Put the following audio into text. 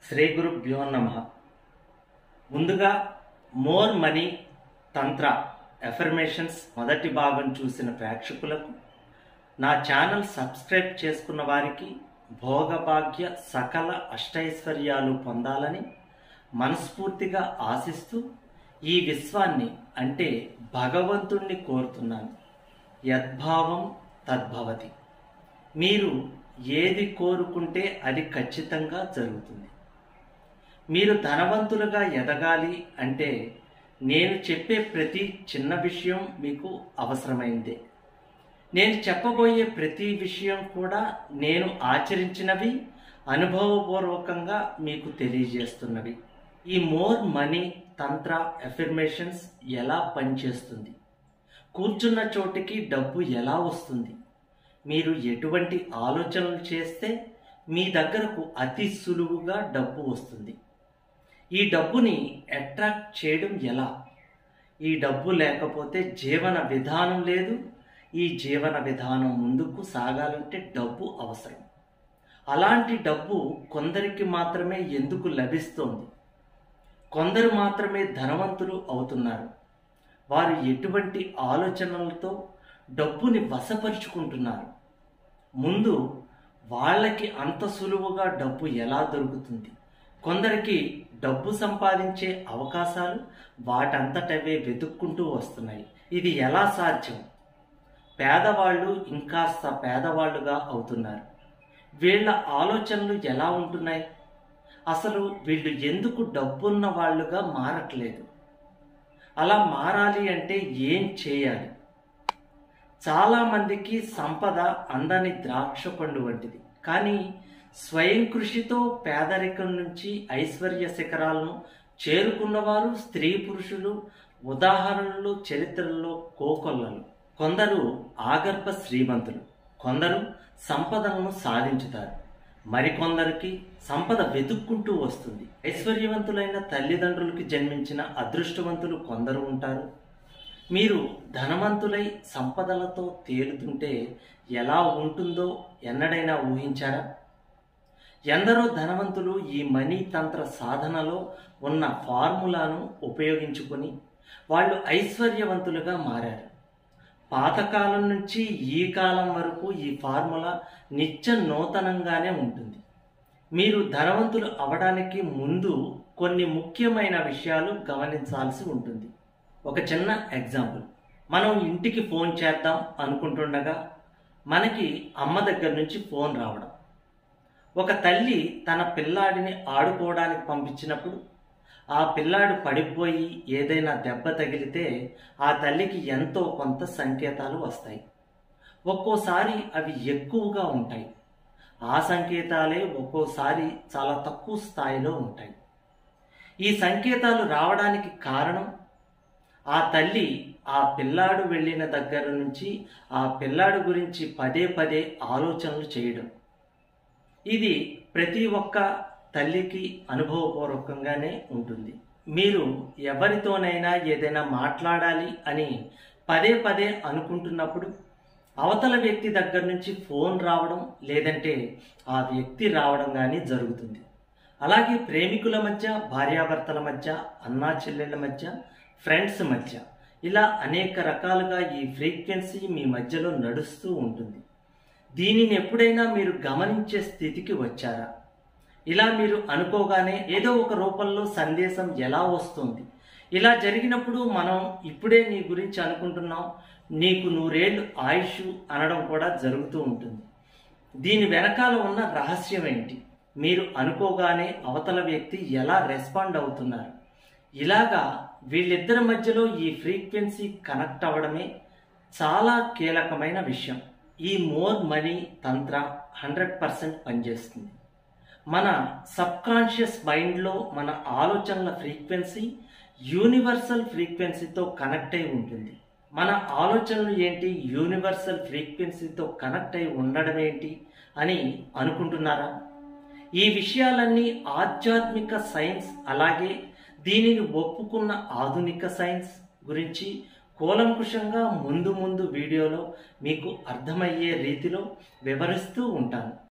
శ్రీ గురుభ్యో నమ ముందుగా మోర్ మనీ తంత్ర ఎఫర్మేషన్స్ మొదటి భాగం చూసిన ప్రేక్షకులకు నా ఛానల్ సబ్స్క్రైబ్ చేసుకున్న వారికి భోగభాగ్య సకల అష్టైశ్వర్యాలు పొందాలని మనస్ఫూర్తిగా ఆశిస్తూ ఈ విశ్వాన్ని అంటే భగవంతుణ్ణి కోరుతున్నాను యద్భావం తద్భవతి మీరు ఏది కోరుకుంటే అది ఖచ్చితంగా జరుగుతుంది మీరు ధనవంతులుగా ఎదగాలి అంటే నేను చెప్పే ప్రతి చిన్న విషయం మీకు అవసరమైందే నేను చెప్పబోయే ప్రతి విషయం కూడా నేను ఆచరించినవి అనుభవపూర్వకంగా మీకు తెలియజేస్తున్నవి ఈ మోర్ మనీ తంత్ర ఎఫర్మేషన్స్ ఎలా పనిచేస్తుంది కూర్చున్న చోటికి డబ్బు ఎలా వస్తుంది మీరు ఎటువంటి ఆలోచనలు చేస్తే మీ దగ్గరకు అతి సులువుగా డబ్బు వస్తుంది ఈ డబ్బుని అట్రాక్ట్ చేయడం ఎలా ఈ డబ్బు లేకపోతే జీవన విధానం లేదు ఈ జీవన విధానం ముందుకు సాగాలంటే డబ్బు అవసరం అలాంటి డబ్బు కొందరికి మాత్రమే ఎందుకు లభిస్తోంది కొందరు మాత్రమే ధనవంతులు అవుతున్నారు వారు ఎటువంటి ఆలోచనలతో డబ్బుని వశపరుచుకుంటున్నారు ముందు వాళ్ళకి అంత సులువుగా డబ్బు ఎలా దొరుకుతుంది కొందరికి డబ్బు సంపాదించే అవకాశాలు వాటంతటవే వెతుక్కుంటూ వస్తున్నాయి ఇది ఎలా సాధ్యం పేదవాళ్ళు ఇంకాస్త పేదవాళ్ళుగా అవుతున్నారు వీళ్ళ ఆలోచనలు ఎలా ఉంటున్నాయి అసలు వీళ్ళు ఎందుకు డబ్బున్న వాళ్ళుగా మారట్లేదు అలా మారాలి అంటే ఏం చేయాలి చాలామందికి సంపద అందని ద్రాక్ష పండు వంటిది కానీ స్వయం కృషితో పేదరికం నుంచి ఐశ్వర్య శిఖరాలను చేరుకున్నవారు స్త్రీ పురుషులు ఉదాహరణలు చరిత్రల్లో కోకొల్లలు కొందరు ఆగర్భ శ్రీమంతులు కొందరు సంపదలను సాధించుతారు మరికొందరికి సంపద వెతుక్కుంటూ వస్తుంది ఐశ్వర్యవంతులైన తల్లిదండ్రులకి జన్మించిన అదృష్టవంతులు కొందరు ఉంటారు మీరు ధనవంతులై సంపదలతో తేలుతుంటే ఎలా ఉంటుందో ఎన్నడైనా ఊహించారా ఎందరో ధనవంతులు ఈ మనీ తంత్ర సాధనలో ఉన్న ఫార్ములాను ఉపయోగించుకొని వాళ్ళు ఐశ్వర్యవంతులుగా మారారు పాతకాలం నుంచి ఈ కాలం వరకు ఈ ఫార్ములా నిత్య నూతనంగానే ఉంటుంది మీరు ధనవంతులు అవడానికి ముందు కొన్ని ముఖ్యమైన విషయాలు గమనించాల్సి ఉంటుంది ఒక చిన్న ఎగ్జాంపుల్ మనం ఇంటికి ఫోన్ చేద్దాం అనుకుంటుండగా మనకి అమ్మ దగ్గర నుంచి ఫోన్ రావడం ఒక తల్లి తన పిల్లాడిని ఆడుకోవడానికి పంపించినప్పుడు ఆ పిల్లాడు పడిపోయి ఏదైనా దెబ్బ తగిలితే ఆ తల్లికి ఎంతో కొంత సంకేతాలు వస్తాయి ఒక్కోసారి అవి ఎక్కువగా ఉంటాయి ఆ సంకేతాలే ఒక్కోసారి చాలా తక్కువ స్థాయిలో ఉంటాయి ఈ సంకేతాలు రావడానికి కారణం ఆ తల్లి ఆ పిల్లాడు వెళ్ళిన దగ్గర నుంచి ఆ పిల్లాడు గురించి పదే పదే ఆలోచనలు చేయడం ఇది ప్రతి ఒక్క తల్లికి అనుభవపూర్వకంగానే ఉంటుంది మీరు ఎవరితోనైనా ఏదైనా మాట్లాడాలి అని పదే పదే అనుకుంటున్నప్పుడు అవతల వ్యక్తి దగ్గర నుంచి ఫోన్ రావడం లేదంటే ఆ వ్యక్తి రావడం కానీ జరుగుతుంది అలాగే ప్రేమికుల మధ్య భార్యాభర్తల మధ్య అన్నా చెల్లెళ్ళ మధ్య ఫ్రెండ్స్ మధ్య ఇలా అనేక రకాలుగా ఈ ఫ్రీక్వెన్సీ మీ మధ్యలో నడుస్తూ ఉంటుంది దీనిని ఎప్పుడైనా మీరు గమనించే స్థితికి వచ్చారా ఇలా మీరు అనుకోగానే ఏదో ఒక రూపంలో సందేశం ఎలా వస్తుంది ఇలా జరిగినప్పుడు మనం ఇప్పుడే నీ గురించి అనుకుంటున్నాం నీకు నూరేళ్ళు ఆయుష్ అనడం కూడా జరుగుతూ ఉంటుంది దీని వెనకాల ఉన్న రహస్యం ఏంటి మీరు అనుకోగానే అవతల వ్యక్తి ఎలా రెస్పాండ్ అవుతున్నారు ఇలాగా వీళ్ళిద్దరి మధ్యలో ఈ ఫ్రీక్వెన్సీ కనెక్ట్ అవ్వడమే చాలా కీలకమైన విషయం ఈ మోర్ మనీ తంత్ర హండ్రెడ్ పర్సెంట్ పనిచేస్తుంది మన సబ్కాన్షియస్ మైండ్లో మన ఆలోచనల ఫ్రీక్వెన్సీ యూనివర్సల్ ఫ్రీక్వెన్సీతో కనెక్ట్ అయి ఉంటుంది మన ఆలోచనలు ఏంటి యూనివర్సల్ ఫ్రీక్వెన్సీతో కనెక్ట్ అయి ఉండడం ఏంటి అని అనుకుంటున్నారా ఈ విషయాలన్నీ ఆధ్యాత్మిక సైన్స్ అలాగే దీనిని ఒప్పుకున్న ఆధునిక సైన్స్ గురించి కూలంకుషంగా ముందు ముందు వీడియోలో మీకు అర్థమయ్యే రీతిలో వివరిస్తూ ఉంటాను